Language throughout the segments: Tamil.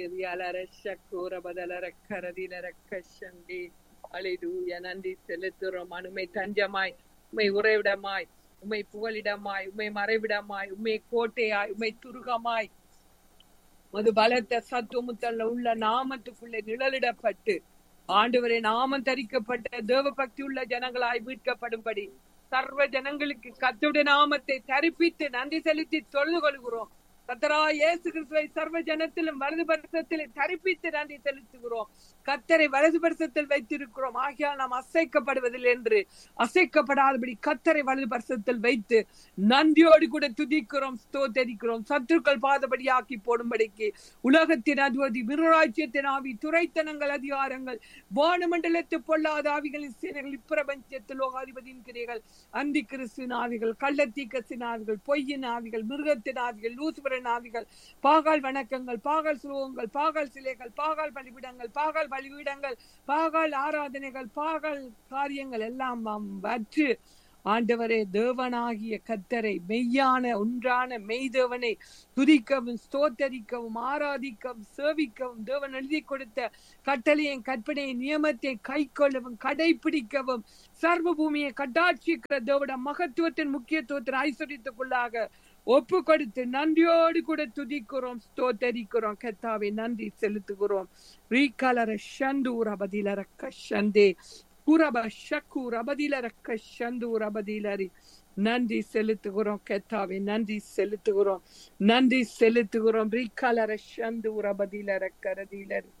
அலைதூய நன்றி செலுத்துறோம் உண்மை தஞ்சமாய் உண்மை உறைவிடமாய் உண்மை புகலிடமாய் உண்மை மறைவிடமாய் உண்மை கோட்டையாய் உண்மை துருகமாய் அது பலத்த சத்துவமுத்தல்ல உள்ள நாமத்துக்குள்ளே நிழலிடப்பட்டு ஆண்டவரை நாமம் தரிக்கப்பட்ட தேவ பக்தி உள்ள ஜனங்களாய் மீட்கப்படும்படி சர்வ ஜனங்களுக்கு கத்துடைய நாமத்தை தரிப்பித்து நன்றி செலுத்தி தொழுது கொள்கிறோம் கத்தரா இயேசு கிறிஸ்துவை சர்வ ஜனத்திலும் வலது பரிசத்தில் தரிப்பித்து நன்றி செலுத்துகிறோம் கத்தரை வலது பரிசத்தில் வைத்திருக்கிறோம் ஆகியால் நாம் அசைக்கப்படுவதில்லை என்று அசைக்கப்படாதபடி கத்தரை வலது பரிசத்தில் வைத்து நன்றியோடு கூட துதிக்கிறோம் ஸ்தோத்தரிக்கிறோம் சத்துருக்கள் பாதபடியாக்கி போடும்படிக்கு உலகத்தின் அதிபதி மிருராஜ்யத்தின் ஆவி துறைத்தனங்கள் அதிகாரங்கள் வானமண்டலத்து பொல்லாத ஆவிகளின் சேனைகள் இப்பிரபஞ்சத்தில் லோகாதிபதியின் கிரைகள் அந்தி கிறிஸ்துவின் ஆவிகள் கள்ளத்தீக்கத்தின் ஆவிகள் பொய்யின் ஆவிகள் மிருகத்தின் ஆவிகள் லூசுபரன் ஆவிகள் பாகால் வணக்கங்கள் பாகால் சுலோகங்கள் பாகால் சிலைகள் பாகால் பலிபிடங்கள் பாகால் பலிபீடங்கள் பாகால் ஆராதனைகள் பாகால் காரியங்கள் எல்லாம் வற்று ஆண்டவரே தேவனாகிய கத்தரை மெய்யான ஒன்றான மெய்தேவனை துதிக்கவும் ஸ்தோத்தரிக்கவும் ஆராதிக்கவும் சேவிக்கவும் தேவன் எழுதி கொடுத்த கட்டளையின் கற்பனையை நியமத்தை கை கொள்ளவும் கடைபிடிக்கவும் சர்வ பூமியை கட்டாட்சிக்கிற தேவட மகத்துவத்தின் முக்கியத்துவத்தின் ஐஸ்வர்யத்துக்குள்ளாக ஒப்பு கொடுத்து நன்றியோடு கூட துதிக்கிறோம் ஸ்தோத்தரிக்கிறோம் கத்தாவை நன்றி செலுத்துகிறோம் ரீகலர ஷந்தூர பதிலரக்க ஷந்தே குரப ஷக்கூர் அபதிலரக்க ஷந்தூர் அபதிலரி நன்றி செலுத்துகிறோம் கத்தாவை நன்றி செலுத்துகிறோம் நன்றி செலுத்துகிறோம் ரீகலர ஷந்தூர் அபதிலரக்க ரதிலரி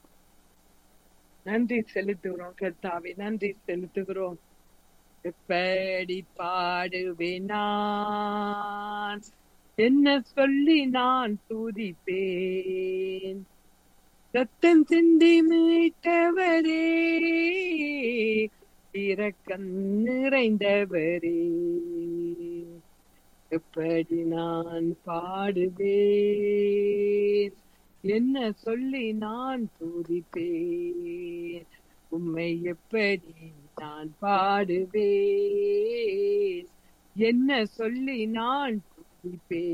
நன்றி செலுத்துகிறோம் கத்தாவை நன்றி செலுத்துகிறோம் எப்படி பாடுவேன் நான் என்ன சொல்லி நான் துதிப்பேன் ரத்தம் சிந்தி மீட்டவரே இரக்கம் நிறைந்தவரே எப்படி நான் பாடுவேன் என்ன சொல்லி நான் துதிப்பேன் உம்மை எப்படி நான் பாடுவேன் என்ன சொல்லி நான் துதிப்பேன்